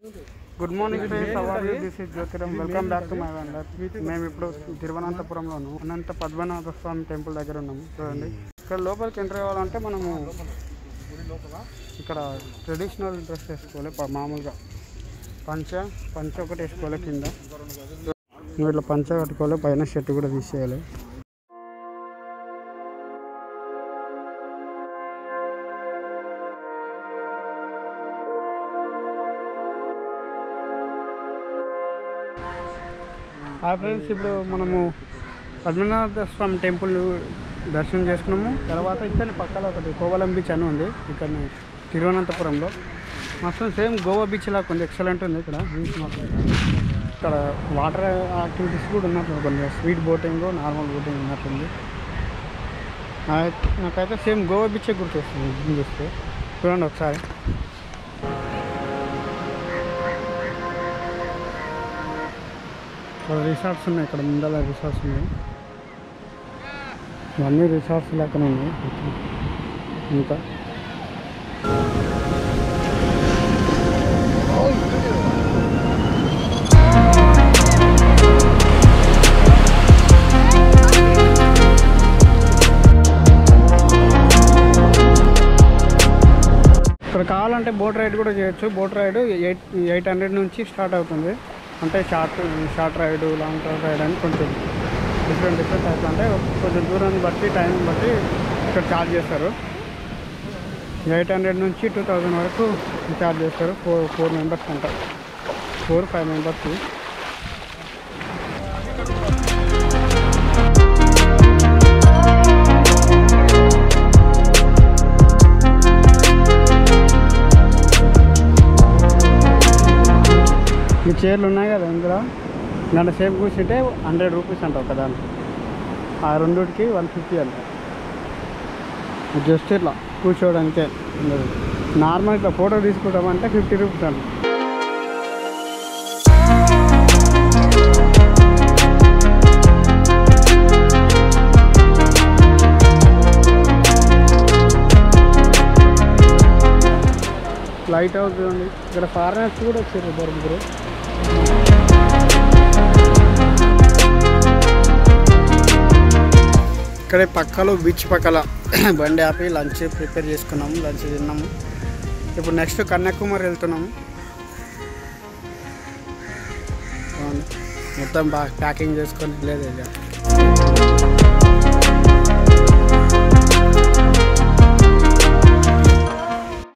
Good morning friends our this is జ్యోతిరం welcome back to my wonder మేము ఇప్పుడు తిరువనంతపురంలోను అనంత పద్మనాభ స్వామి temple దగ్గర ఉన్నాము చూడండి ఇక్కడ లోపలికి ఎంటర్ అవ్వాలంటే మనము ఇక్కడ ట్రెడిషనల్ డ్రెస్ వేసుకోవాలి ప- మామూలుగా పంచ పంచ ఒకటి వేసుకోవాలి కింద నువ్వు ఇట్లా పంచ కట్టుకోవాలి పైన షర్ట్ కూడా తీసేయాలి హాయ్ ఫ్రెండ్స్ ఇప్పుడు మనము పద్మనాభ స్వామి టెంపుల్ దర్శనం చేసుకున్నాము తర్వాత ఇక్కడ పక్కన ఒకటి కోవలం బీచ్ అని ఉంది ఇక్కడ తిరువనంతపురంలో మొత్తం సేమ్ గోవా బీచ్ లాగా ఉంది ఎక్సలెంట్ ఉంది ఇక్కడ బీచ్ మొత్తం ఇక్కడ వాటర్ యాక్టివిటీస్ కూడా ఉన్నట్టు కొన్ని స్వీట్ బోటింగ్ నార్మల్ బోటింగ్ ఉన్నట్టుంది నా- నాకైతే సేమ్ గోవా బీచే గుర్తొస్తుంది ఇది చూస్తే చూడండి ఒకసారి ఇక్కడ రిసార్ట్స్ ఉన్నాయి ఇక్కడ ముందర రిసార్ట్స్ ఉన్నాయి ఇవన్నీ రిసార్ట్స్ లెక్కన ఉన్నాయి ఇంకా ఇక్కడ కావాలంటే బోట్ రైడ్ కూడా చేయొచ్చు boat ride eight eight hundred నుంచి స్టార్ట్ అవుతుంది అంటే short short ride long term ride అని కొంచెం డిఫరెంట్ డిఫరెంట్ టైప్స్ అంటే కొంచెం దూరాన్ని బట్టి టైం బట్టి ఇక్కడ ఛార్జ్ చేస్తారు ఎయిట్ హండ్రెడ్ నుంచి టూ థౌజండ్ వరకు ఛార్జ్ చేస్తారు ఫోర్ ఫోర్ మెంబర్స్ అంట ఫోర్ ఫైవ్ మెంబర్స్కి ఈ చైర్లు ఉన్నాయి కదా ఇందులో గంట సేపు కూర్చుంటే హండ్రెడ్ రూపీస్ అంట ఒక దానికి ఆ రెండుకి వన్ ఫిఫ్టీ అంట జస్ట్ ఇట్లా కూర్చోవడానికే ఉండదు నార్మల్ ఇట్లా ఫోటో తీసుకుంటామంటే ఫిఫ్టీ రూపీస్ అంట లైట్ హౌస్ చూడండి ఇక్కడ ఫారినర్స్ కూడా వచ్చారు ఇద్దరు ముగ్గురు ఇక్కడ పక్కలో బీచ్ పక్కల బండి ఆపి లంచ్ ప్రిపేర్ చేసుకున్నాము లంచ్ తిన్నాము ఇప్పుడు నెక్స్ట్ కన్యాకుమారి వెళ్తున్నాము అవును. మొత్తం బాగా ప్యాకింగ్ చేసుకొని లేదు ఇక